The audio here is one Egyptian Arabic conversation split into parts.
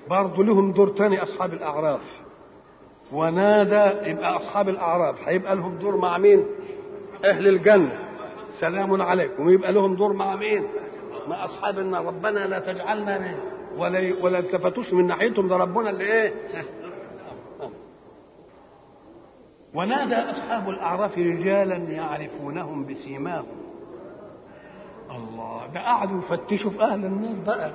برضه لهم دور تاني اصحاب الاعراف ونادى يبقى اصحاب الاعراف هيبقى لهم دور مع مين اهل الجنه سلام عليكم يبقى لهم دور مع مين مع اصحاب النار ربنا لا تجعلنا من ولا ولا التفتوش من ناحيتهم ده ربنا اللي ايه ونادى اصحاب الاعراف رجالا يعرفونهم بسيماهم الله ده قعدوا يفتشوا في اهل النار بقى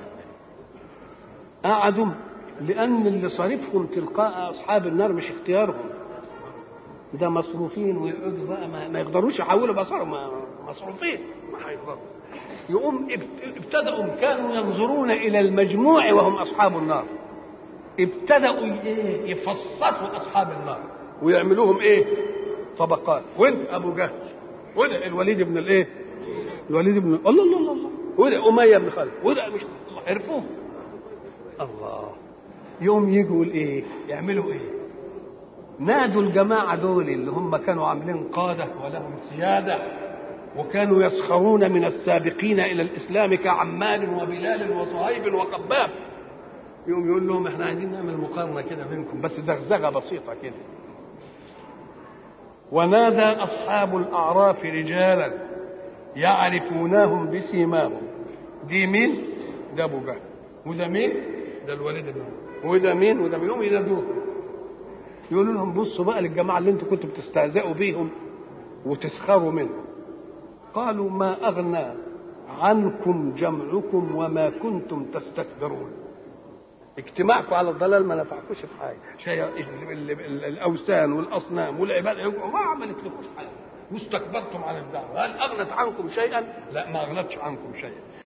قعدوا لان اللي صارفهم تلقاء اصحاب النار مش اختيارهم ده مصروفين ويقعدوا بقى ما, ما يقدروش يحولوا بصرهم مصروفين ما هيقدروا يقوم ابتدأوا كانوا ينظرون إلى المجموع وهم أصحاب النار ابتدأوا إيه يفصصوا أصحاب النار ويعملوهم إيه طبقات وانت أبو جهل وده الوليد بن الإيه الوليد بن الله الله الله الله وده أمية بن خالد وده مش عرفوه الله يوم يجوا الايه يعملوا ايه نادوا الجماعة دول اللي هم كانوا عاملين قادة ولهم سيادة وكانوا يسخرون من السابقين إلى الإسلام كعمار وبلال وصهيب وقباب يوم يقول لهم احنا عايزين نعمل مقارنة كده بينكم بس زغزغة بسيطة كده ونادى أصحاب الأعراف رجالا يعرفونهم بسيماهم دي مين؟ ده أبو جهل وده مين؟ ده الوليد بن وده مين؟ وده مين؟ يقوم ينادوه يقولوا لهم بصوا بقى للجماعة اللي انتوا كنتوا بتستهزئوا بيهم وتسخروا منهم قالوا ما أغنى عنكم جمعكم وما كنتم تستكبرون اجتماعكم على الضلال ما نفعكوش في حاجه شيء الاوثان والاصنام والعباد ما عملت لكم حاجه واستكبرتم عن الدعوه هل اغنت عنكم شيئا؟ لا ما اغنتش عنكم شيئا